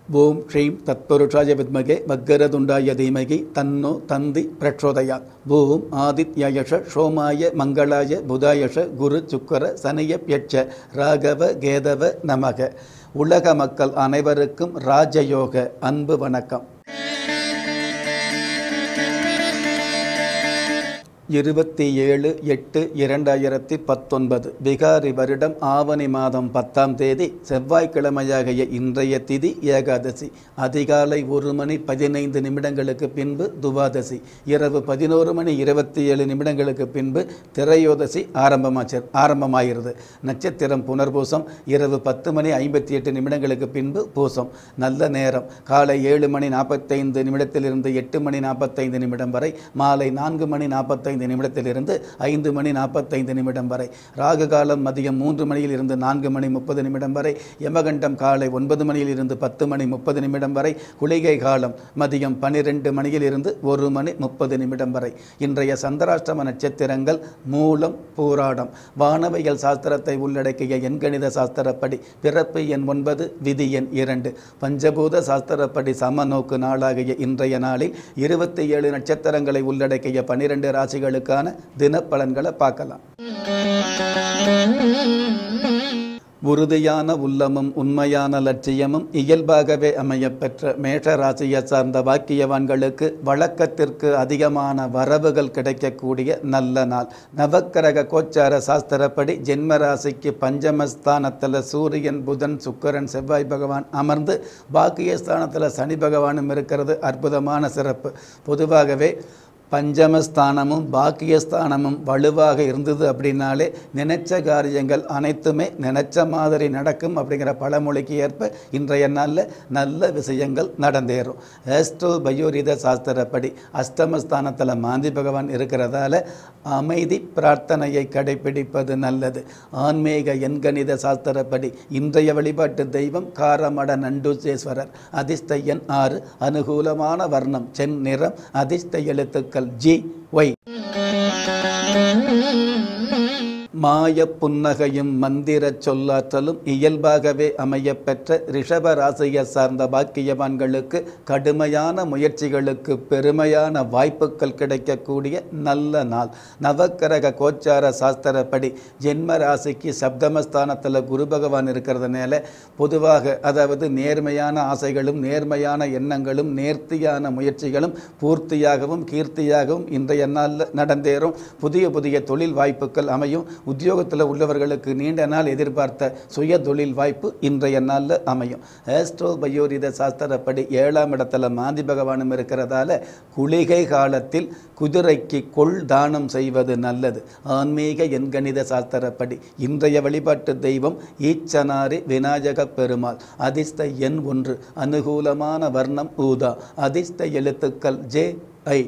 ஓம் ஸ்ரீம் தத்புருஷாய வித்மகே வக்கரதுண்டாய தீமகி தன்னோ தந்தி பிரச்சோதயாத் ஓம் ஆதித்யயஷ சோமாய மங்களாய புதாயஷ குரு சுக்கர சனிய யட்ச ராகவ கேதவ நமக உலக மக்கள் அனைவருக்கும் ராஜயோக அன்பு வணக்கம் இருபத்தி ஏழு எட்டு இரண்டாயிரத்தி பத்தொன்பது பிகாரி வருடம் ஆவணி மாதம் பத்தாம் தேதி செவ்வாய்க்கிழமையாகிய இன்றைய திதி ஏகாதசி அதிகாலை ஒரு மணி பதினைந்து நிமிடங்களுக்கு பின்பு துவாதசி இரவு பதினோரு மணி இருபத்தி ஏழு நிமிடங்களுக்கு பின்பு திரையோதசி ஆரம்பமாச்சு ஆரம்பமாகிறது நட்சத்திரம் புனர்பூசம் இரவு பத்து மணி ஐம்பத்தி எட்டு நிமிடங்களுக்கு பின்பு பூசம் நல்ல நேரம் காலை ஏழு மணி நாற்பத்தைந்து நிமிடத்திலிருந்து எட்டு மணி நாற்பத்தைந்து நிமிடம் வரை மாலை நான்கு மணி நாற்பத்தைந்து நிமிடத்திலிருந்து ஐந்து மணி நாற்பத்தைந்து நிமிடம் வரை ராகு காலம் மதியம் மூன்று மணியில் இருந்து நான்கு மணி முப்பது நிமிடம் வரை யமகண்டம் காலை ஒன்பது மணியில் இருந்து பத்து மணி முப்பது நிமிடம் வரை குளிகை காலம் மதியம் பனிரெண்டு மணியில் இருந்து ஒரு மணி முப்பது நிமிடம் வரை இன்றைய சந்திராஷ்டம நட்சத்திரங்கள் மூலம் பூராடம் வானவியல் சாஸ்திரத்தை உள்ளடக்கிய எண்கணித சாஸ்திரப்படி பிறப்பு எண் ஒன்பது விதி எண் இரண்டு பஞ்சபூத சாஸ்திரப்படி சமநோக்கு நாளாகிய இன்றைய நாளில் இருபத்தி ஏழு நட்சத்திரங்களை உள்ளடக்கிய பனிரெண்டு ராசிகளுக்கான தினப்பலன்களை பார்க்கலாம் உறுதியான உள்ளமும் உண்மையான லட்சியமும் இயல்பாகவே அமையப்பெற்ற மேஷ ராசியை சார்ந்த வாக்கியவான்களுக்கு வழக்கத்திற்கு அதிகமான வரவுகள் கிடைக்கக்கூடிய நல்ல நாள் நவக்கிரக கோச்சார சாஸ்திரப்படி ஜென்ம ராசிக்கு பஞ்சமஸ்தானத்தில் சூரியன் புதன் சுக்கரன் செவ்வாய் பகவான் அமர்ந்து பாக்கியஸ்தானத்தில் சனி பகவானும் இருக்கிறது அற்புதமான சிறப்பு பொதுவாகவே பஞ்சமஸ்தானமும் பாக்கியஸ்தானமும் வலுவாக இருந்தது அப்படின்னாலே நினைச்ச காரியங்கள் அனைத்துமே நினைச்ச மாதிரி நடக்கும் அப்படிங்கிற பழமொழிக்கு ஏற்ப இன்றைய நாளில் நல்ல விஷயங்கள் நடந்தேறும் ஆஸ்ட்ரோ பயோரித சாஸ்திரப்படி அஷ்டமஸ்தானத்தில் மாந்தி பகவான் இருக்கிறதால அமைதி பிரார்த்தனையை கடைபிடிப்பது நல்லது ஆன்மீக எண்கணித சாஸ்திரப்படி இன்றைய வழிபாட்டு தெய்வம் காரமட நண்டூசேஸ்வரர் அதிர்ஷ்ட எண் ஆறு அனுகூலமான வர்ணம் செந் நிறம் அதிர்ஷ்ட எழுத்துக்கள் ஜி ஒய் மாய புன்னகையும் மந்திர சொல்லாற்றலும் இயல்பாகவே அமையப்பெற்ற ரிஷப ராசியை சார்ந்த பாக்கியவான்களுக்கு கடுமையான முயற்சிகளுக்கு பெருமையான வாய்ப்புகள் கிடைக்கக்கூடிய நல்ல நாள் நவக்கிரக கோச்சார சாஸ்திரப்படி ஜென்ம ராசிக்கு சப்தமஸ்தானத்தில் குரு பகவான் இருக்கிறதுனால பொதுவாக அதாவது நேர்மையான ஆசைகளும் நேர்மையான எண்ணங்களும் நேர்த்தியான முயற்சிகளும் பூர்த்தியாகவும் கீர்த்தியாகவும் இன்றைய நாளில் நடந்தேறும் புதிய புதிய தொழில் வாய்ப்புகள் அமையும் உத்தியோகத்தில் உள்ளவர்களுக்கு நீண்ட நாள் எதிர்பார்த்த சுய தொழில் வாய்ப்பு இன்றைய நாளில் அமையும் ஆஸ்ட்ரோ பயோரித சாஸ்திரப்படி ஏழாம் இடத்துல மாந்தி பகவானும் இருக்கிறதால குளிகை காலத்தில் குதிரைக்கு கொள் தானம் செய்வது நல்லது ஆன்மீக எண்கணித சாஸ்திரப்படி இன்றைய வழிபாட்டு தெய்வம் ஈச்சனாரி விநாயக பெருமாள் அதிர்ஷ்ட எண் ஒன்று அனுகூலமான வர்ணம் ஊதா அதிர்ஷ்ட எழுத்துக்கள் ஜே ஐ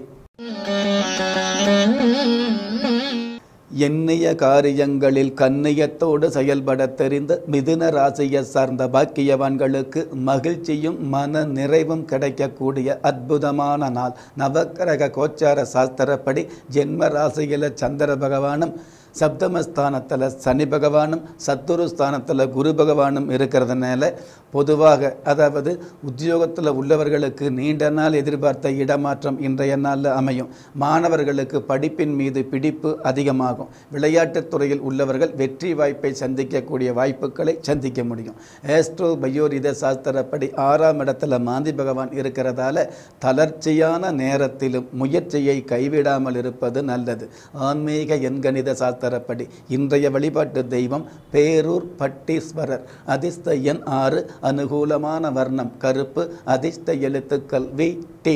எண்ணிய காரியங்களில் கண்ணியத்தோடு செயல்பட தெரிந்த மிதுன ராசியை சார்ந்த பாக்கியவான்களுக்கு மகிழ்ச்சியும் மன நிறைவும் கிடைக்கக்கூடிய அற்புதமான நாள் நவக்கிரக கோச்சார சாஸ்திரப்படி ஜென்ம ராசியில் சந்திர பகவானும் சப்தமஸ்தானத்தில் சனி பகவானும் சத்துரு ஸ்தானத்தில் குரு பகவானும் இருக்கிறதுனால பொதுவாக அதாவது உத்தியோகத்தில் உள்ளவர்களுக்கு நீண்ட நாள் எதிர்பார்த்த இடமாற்றம் இன்றைய நாளில் அமையும் மாணவர்களுக்கு படிப்பின் மீது பிடிப்பு அதிகமாகும் விளையாட்டுத் துறையில் உள்ளவர்கள் வெற்றி வாய்ப்பை சந்திக்கக்கூடிய வாய்ப்புகளை சந்திக்க முடியும் ஏஸ்ட்ரோ பயோரித சாஸ்திரப்படி ஆறாம் இடத்துல மாந்தி பகவான் இருக்கிறதால தளர்ச்சியான நேரத்திலும் முயற்சியை கைவிடாமல் இருப்பது நல்லது ஆன்மீக எண்கணித சாஸ்திரப்படி இன்றைய வழிபாட்டு தெய்வம் பேரூர் பட்டீஸ்வரர் அதிர்ஷ்ட எண் ஆறு அனுகூலமான வர்ணம் கருப்பு அதிர்ஷ்ட எழுத்துக்கள் வி டி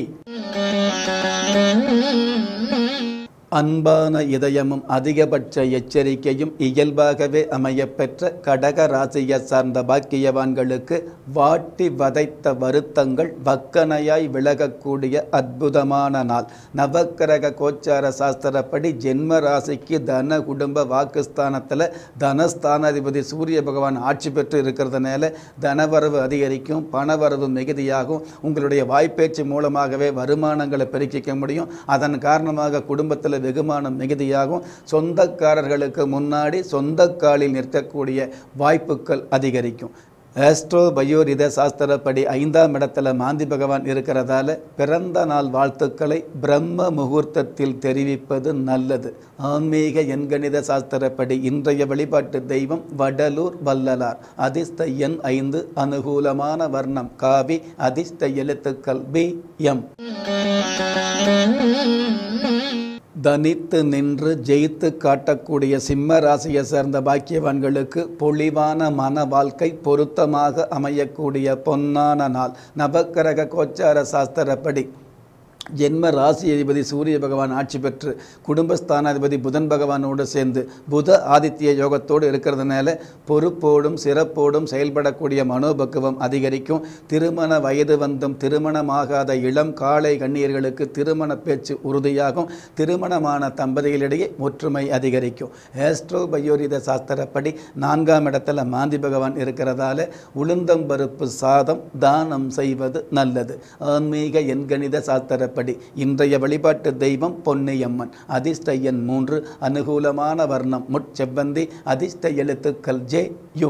அன்பான இதயமும் அதிகபட்ச எச்சரிக்கையும் இயல்பாகவே அமையப்பெற்ற கடக ராசியை சார்ந்த பாக்கியவான்களுக்கு வாட்டி வதைத்த வருத்தங்கள் வக்கனையாய் விலகக்கூடிய அற்புதமான நாள் நவக்கிரக கோச்சார சாஸ்திரப்படி ஜென்ம ராசிக்கு தன குடும்ப வாக்குஸ்தானத்தில் தனஸ்தானாதிபதி சூரிய பகவான் ஆட்சி பெற்று இருக்கிறதுனால தனவரவு அதிகரிக்கும் பணவரவு மிகுதியாகும் உங்களுடைய வாய்ப்பேச்சு மூலமாகவே வருமானங்களை பெருக்கிக்க முடியும் அதன் காரணமாக குடும்பத்தில் வெகுமானம் மிகுதியாகும் சொந்தக்காரர்களுக்கு முன்னாடி சொந்த காலில் நிற்கக்கூடிய வாய்ப்புகள் அதிகரிக்கும் ஆஸ்ட்ரோ பயோரித சாஸ்திரப்படி ஐந்தாம் இடத்துல மாந்தி பகவான் இருக்கிறதால பிறந்த நாள் வாழ்த்துக்களை பிரம்ம முகூர்த்தத்தில் தெரிவிப்பது நல்லது ஆன்மீக எண்கணித சாஸ்திரப்படி இன்றைய வழிபாட்டு தெய்வம் வடலூர் வள்ளலார் அதிர்ஷ்ட எண் ஐந்து அனுகூலமான வர்ணம் காவி அதிர்ஷ்ட எழுத்துக்கள் பி எம் தனித்து நின்று ஜெயித்து காட்டக்கூடிய சிம்ம ராசியை சேர்ந்த பாக்கியவான்களுக்கு பொலிவான மன வாழ்க்கை பொருத்தமாக அமையக்கூடிய பொன்னான நாள் நவக்கிரக கோச்சார சாஸ்திரப்படி ஜென்ம ராசி அதிபதி சூரிய பகவான் ஆட்சி பெற்று குடும்பஸ்தானாதிபதி புதன் பகவானோடு சேர்ந்து புத ஆதித்ய யோகத்தோடு இருக்கிறதுனால பொறுப்போடும் சிறப்போடும் செயல்படக்கூடிய மனோபக்குவம் அதிகரிக்கும் திருமண வயது வந்தும் திருமணமாகாத இளம் காளை கண்ணியர்களுக்கு திருமண பேச்சு உறுதியாகும் திருமணமான தம்பதிகளிடையே ஒற்றுமை அதிகரிக்கும் ஏஸ்ட்ரோ பயோரித சாஸ்திரப்படி நான்காம் இடத்துல மாந்தி பகவான் இருக்கிறதால உளுந்தம்பருப்பு சாதம் தானம் செய்வது நல்லது ஆன்மீக எண்கணித சாஸ்திர படி இன்றைய வழிபாட்டு தெய்வம் பொன்னியம்மன் அதிர்ஷ்ட எண் மூன்று அனுகூலமான வர்ணம் முட்செவ்வந்தி அதிர்ஷ்ட எழுத்துக்கள் ஜே யு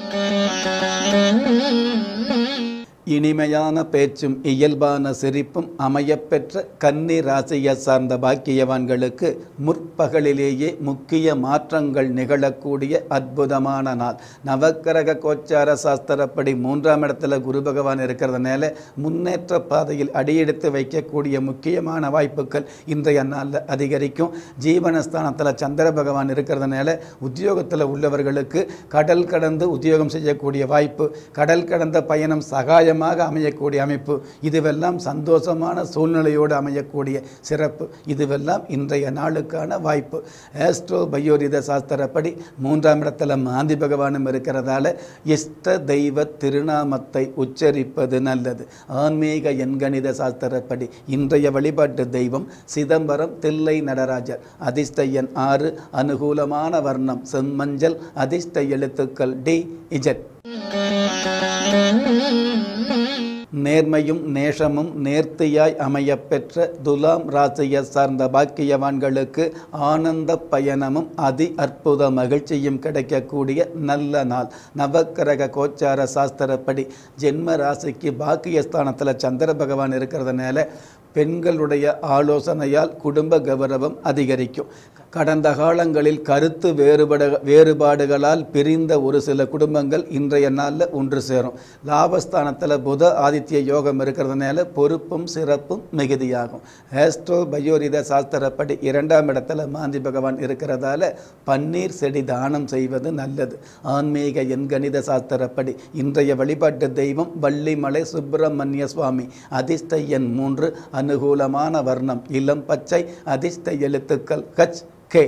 இனிமையான பேச்சும் இயல்பான சிரிப்பும் அமையப்பெற்ற கன்னி ராசியை சார்ந்த பாக்கியவான்களுக்கு முற்பகலிலேயே முக்கிய மாற்றங்கள் நிகழக்கூடிய அற்புதமான நாள் நவக்கிரக கோச்சார சாஸ்திரப்படி மூன்றாம் இடத்துல குரு பகவான் இருக்கிறதுனால முன்னேற்ற பாதையில் அடியெடுத்து வைக்கக்கூடிய முக்கியமான வாய்ப்புகள் இன்றைய நாளில் அதிகரிக்கும் ஜீவனஸ்தானத்தில் சந்திர பகவான் இருக்கிறதுனால உத்தியோகத்தில் உள்ளவர்களுக்கு கடல் கடந்து உத்தியோகம் செய்யக்கூடிய வாய்ப்பு கடல் கடந்த பயணம் சகாயம் நிச்சயமாக அமையக்கூடிய அமைப்பு இதுவெல்லாம் சந்தோஷமான சூழ்நிலையோடு அமையக்கூடிய சிறப்பு இதுவெல்லாம் இன்றைய நாளுக்கான வாய்ப்பு ஆஸ்ட்ரோ பயோரித சாஸ்திரப்படி மூன்றாம் இடத்துல மாந்தி பகவானும் இருக்கிறதால இஷ்ட தெய்வ திருநாமத்தை உச்சரிப்பது நல்லது ஆன்மீக எண்கணித சாஸ்திரப்படி இன்றைய வழிபாட்டு தெய்வம் சிதம்பரம் தில்லை நடராஜர் அதிர்ஷ்ட எண் ஆறு அனுகூலமான வர்ணம் செம்மஞ்சள் அதிர்ஷ்ட எழுத்துக்கள் டி இஜட் நேர்மையும் நேசமும் நேர்த்தியாய் அமையப்பெற்ற துலாம் ராசியை சார்ந்த பாக்கியவான்களுக்கு ஆனந்த பயணமும் அதி அற்புத மகிழ்ச்சியும் கிடைக்கக்கூடிய நல்ல நாள் நவக்கிரக கோச்சார சாஸ்திரப்படி ஜென்ம ராசிக்கு பாக்கியஸ்தானத்தில் சந்திர பகவான் இருக்கிறதுனால பெண்களுடைய ஆலோசனையால் குடும்ப கௌரவம் அதிகரிக்கும் கடந்த காலங்களில் கருத்து வேறுபட வேறுபாடுகளால் பிரிந்த ஒரு சில குடும்பங்கள் இன்றைய நாளில் ஒன்று சேரும் லாபஸ்தானத்தில் புத ஆதித்ய யோகம் இருக்கிறதுனால பொறுப்பும் சிறப்பும் மிகுதியாகும் ஆஸ்ட்ரோ பயோரித சாஸ்திரப்படி இரண்டாம் இடத்துல மாந்தி பகவான் இருக்கிறதால பன்னீர் செடி தானம் செய்வது நல்லது ஆன்மீக எண்கணித சாஸ்திரப்படி இன்றைய வழிபாட்டு தெய்வம் வள்ளிமலை சுப்பிரமணிய சுவாமி அதிர்ஷ்ட எண் மூன்று அனுகூலமான வர்ணம் இளம் பச்சை அதிர்ஷ்ட எழுத்துக்கள் கச் கே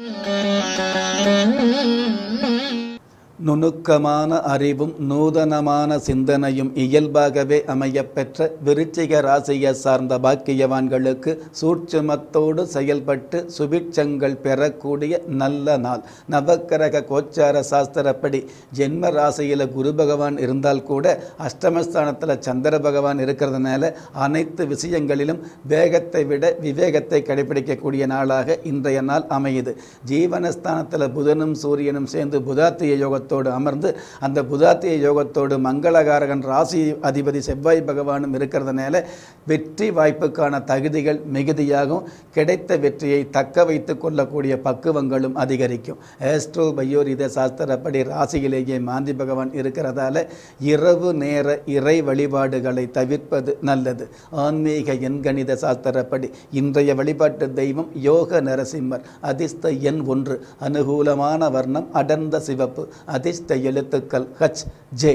நுணுக்கமான அறிவும் நூதனமான சிந்தனையும் இயல்பாகவே அமையப்பெற்ற விருச்சிக ராசியை சார்ந்த பாக்கியவான்களுக்கு சூட்சுமத்தோடு செயல்பட்டு சுபிட்சங்கள் பெறக்கூடிய நல்ல நாள் நவக்கிரக கோச்சார சாஸ்திரப்படி ஜென்ம ராசியில் குரு பகவான் இருந்தால் கூட அஷ்டமஸ்தானத்தில் சந்திர பகவான் இருக்கிறதுனால அனைத்து விஷயங்களிலும் வேகத்தை விட விவேகத்தை கடைபிடிக்கக்கூடிய நாளாக இன்றைய நாள் அமையுது ஜீவனஸ்தானத்தில் புதனும் சூரியனும் சேர்ந்து புதாத்திய யோகத்தை யோகத்தோடு அமர்ந்து அந்த புதாத்திய யோகத்தோடு மங்களகாரகன் ராசி அதிபதி செவ்வாய் பகவானும் இருக்கிறதுனால வெற்றி வாய்ப்புக்கான தகுதிகள் மிகுதியாகும் கிடைத்த வெற்றியை தக்க வைத்து கொள்ளக்கூடிய பக்குவங்களும் அதிகரிக்கும் ஏஸ்ட்ரோ பயோரித சாஸ்திரப்படி ராசியிலேயே மாந்தி பகவான் இருக்கிறதால இரவு நேர இறை வழிபாடுகளை தவிர்ப்பது நல்லது ஆன்மீக எண்கணித சாஸ்திரப்படி இன்றைய வழிபாட்டு தெய்வம் யோக நரசிம்மர் அதிர்ஷ்ட எண் ஒன்று அனுகூலமான வர்ணம் அடர்ந்த சிவப்பு அதிர்ஷ்ட எழுத்துக்கள் ஹச் ஜே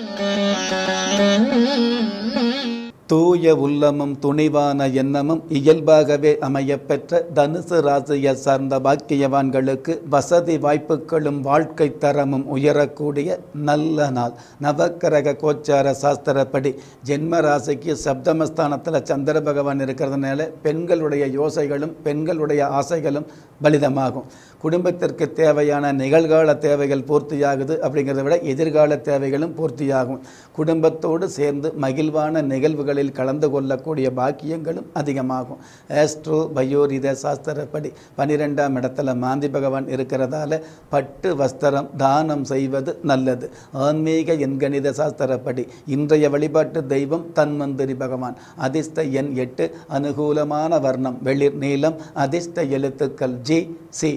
தூய உள்ளமும் துணிவான எண்ணமும் இயல்பாகவே அமையப்பெற்ற தனுசு ராசியை சார்ந்த பாக்கியவான்களுக்கு வசதி வாய்ப்புகளும் வாழ்க்கை தரமும் உயரக்கூடிய நல்ல நாள் நவக்கிரக கோச்சார சாஸ்திரப்படி ஜென்ம ராசிக்கு சப்தமஸ்தானத்தில் சந்திர பகவான் இருக்கிறதுனால பெண்களுடைய யோசைகளும் பெண்களுடைய ஆசைகளும் பலிதமாகும் குடும்பத்திற்கு தேவையான நிகழ்கால தேவைகள் பூர்த்தியாகுது அப்படிங்கிறத விட எதிர்கால தேவைகளும் பூர்த்தியாகும் குடும்பத்தோடு சேர்ந்து மகிழ்வான நிகழ்வுகள் நிகழ்வுகளில் கலந்து கொள்ளக்கூடிய பாக்கியங்களும் அதிகமாகும் ஆஸ்ட்ரோ பயோரித சாஸ்திரப்படி பனிரெண்டாம் இடத்துல மாந்தி பகவான் இருக்கிறதால பட்டு வஸ்திரம் தானம் செய்வது நல்லது ஆன்மீக எண்கணித சாஸ்திரப்படி இன்றைய வழிபாட்டு தெய்வம் தன்வந்திரி பகவான் அதிர்ஷ்ட எண் எட்டு அனுகூலமான வர்ணம் வெளிர் நீளம் அதிர்ஷ்ட எழுத்துக்கள் ஜி சி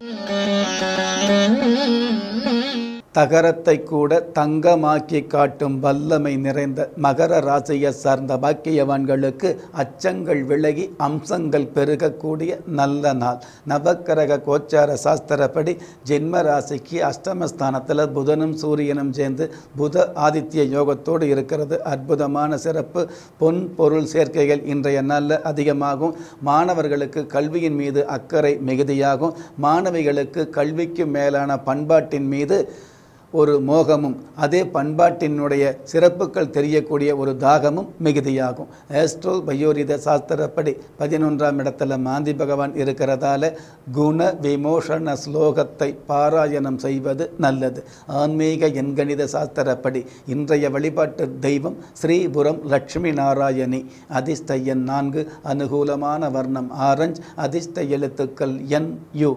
தகரத்தை கூட தங்கமாக்கி காட்டும் வல்லமை நிறைந்த மகர ராசியை சார்ந்த பாக்கியவான்களுக்கு அச்சங்கள் விலகி அம்சங்கள் பெருகக்கூடிய நல்ல நாள் நவக்கிரக கோச்சார சாஸ்திரப்படி ஜென்ம ராசிக்கு அஷ்டமஸ்தானத்தில் புதனும் சூரியனும் சேர்ந்து புத ஆதித்ய யோகத்தோடு இருக்கிறது அற்புதமான சிறப்பு பொன் பொருள் சேர்க்கைகள் இன்றைய நாளில் அதிகமாகும் மாணவர்களுக்கு கல்வியின் மீது அக்கறை மிகுதியாகும் மாணவிகளுக்கு கல்விக்கு மேலான பண்பாட்டின் மீது ஒரு மோகமும் அதே பண்பாட்டினுடைய சிறப்புகள் தெரியக்கூடிய ஒரு தாகமும் மிகுதியாகும் ஆஸ்ட்ரோ பயோரித சாஸ்திரப்படி பதினொன்றாம் இடத்துல மாந்தி பகவான் இருக்கிறதால குண விமோசன ஸ்லோகத்தை பாராயணம் செய்வது நல்லது ஆன்மீக எண்கணித சாஸ்திரப்படி இன்றைய வழிபாட்டு தெய்வம் ஸ்ரீபுரம் லட்சுமி நாராயணி அதிர்ஷ்ட எண் நான்கு அனுகூலமான வர்ணம் ஆரஞ்ச் அதிர்ஷ்ட எழுத்துக்கள் என் யு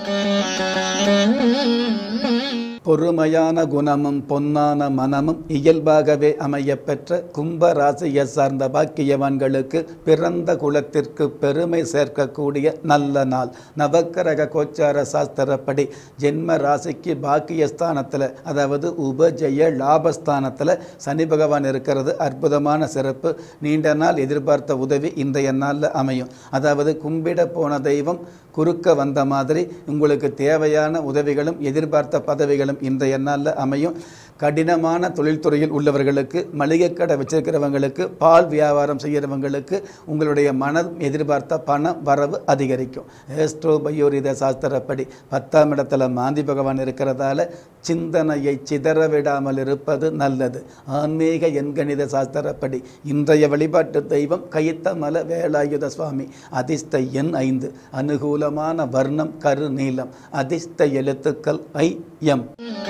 பொறுமையான குணமும் பொன்னான மனமும் இயல்பாகவே அமையப்பெற்ற கும்ப ராசியை சார்ந்த பாக்கியவான்களுக்கு பிறந்த குலத்திற்கு பெருமை சேர்க்கக்கூடிய நல்ல நாள் நவக்கிரக கோச்சார சாஸ்திரப்படி ஜென்ம ராசிக்கு பாக்கியஸ்தானத்தில் அதாவது உபஜய லாபஸ்தானத்தில் சனி பகவான் இருக்கிறது அற்புதமான சிறப்பு நீண்ட நாள் எதிர்பார்த்த உதவி இன்றைய நாளில் அமையும் அதாவது கும்பிட போன தெய்வம் குறுக்க வந்த மாதிரி உங்களுக்கு தேவையான உதவிகளும் எதிர்பார்த்த பதவிகளும் இன்றைய நாளில் அமையும் கடினமான தொழில்துறையில் உள்ளவர்களுக்கு மளிகை கடை வச்சிருக்கிறவங்களுக்கு பால் வியாபாரம் செய்கிறவங்களுக்கு உங்களுடைய மனம் எதிர்பார்த்த பண வரவு அதிகரிக்கும் ஏஸ்ட்ரோ பயோரித சாஸ்திரப்படி பத்தாம் இடத்துல மாந்தி பகவான் இருக்கிறதால சிந்தனையை சிதற விடாமல் இருப்பது நல்லது ஆன்மீக எண்கணித சாஸ்திரப்படி இன்றைய வழிபாட்டு தெய்வம் கைத்தமல வேலாயுத சுவாமி அதிர்ஷ்ட எண் ஐந்து அனுகூலமான வர்ணம் கரு நீளம் அதிர்ஷ்ட எழுத்துக்கள் ஐ எம்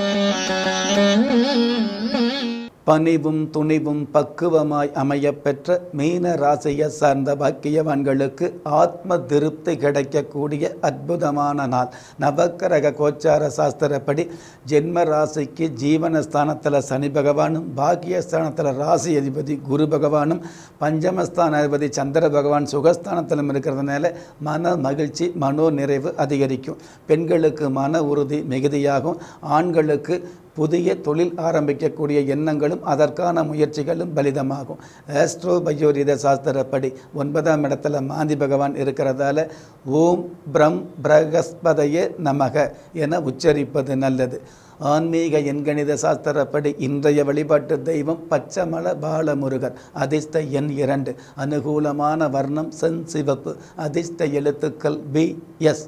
பணிவும் துணிவும் பக்குவமாய் அமையப்பெற்ற மீன ராசியை சார்ந்த பாக்கியவான்களுக்கு ஆத்ம திருப்தி கிடைக்கக்கூடிய அற்புதமான நாள் நவக்கிரக கோச்சார சாஸ்திரப்படி ஜென்ம ராசிக்கு ஜீவனஸ்தானத்தில் சனி பகவானும் பாக்கியஸ்தானத்தில் ராசி அதிபதி குரு பகவானும் பஞ்சமஸ்தான அதிபதி சந்திர பகவான் சுகஸ்தானத்திலும் இருக்கிறதுனால மன மகிழ்ச்சி மனோ நிறைவு அதிகரிக்கும் பெண்களுக்கு மன உறுதி மிகுதியாகும் ஆண்களுக்கு புதிய தொழில் ஆரம்பிக்கக்கூடிய எண்ணங்களும் அதற்கான முயற்சிகளும் பலிதமாகும் ஆஸ்ட்ரோ பயோரித சாஸ்திரப்படி ஒன்பதாம் இடத்துல மாந்தி பகவான் இருக்கிறதால ஓம் பிரம் பிரகஸ்பதையே நமக என உச்சரிப்பது நல்லது ஆன்மீக எண்கணித சாஸ்திரப்படி இன்றைய வழிபாட்டு தெய்வம் பச்சமல பாலமுருகர் அதிர்ஷ்ட எண் இரண்டு அனுகூலமான வர்ணம் சென் சிவப்பு அதிர்ஷ்ட எழுத்துக்கள் பி எஸ்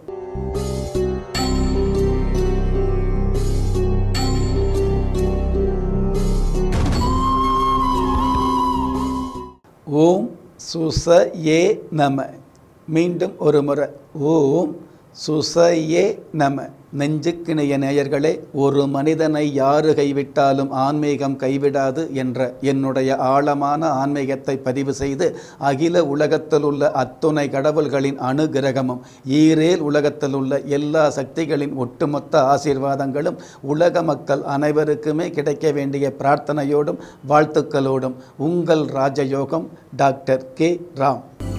ஓம் சுச ஏ நம மீண்டும் ஒரு முறை ஓம் சுசயே நம நெஞ்சுக்கிணைய நேயர்களே ஒரு மனிதனை யாரு கைவிட்டாலும் ஆன்மீகம் கைவிடாது என்ற என்னுடைய ஆழமான ஆன்மீகத்தை பதிவு செய்து அகில உலகத்தில் உள்ள அத்துணை கடவுள்களின் அனுகிரகமும் ஈரேல் உலகத்தில் உள்ள எல்லா சக்திகளின் ஒட்டுமொத்த ஆசீர்வாதங்களும் உலக மக்கள் அனைவருக்குமே கிடைக்க வேண்டிய பிரார்த்தனையோடும் வாழ்த்துக்களோடும் உங்கள் ராஜயோகம் டாக்டர் கே ராம்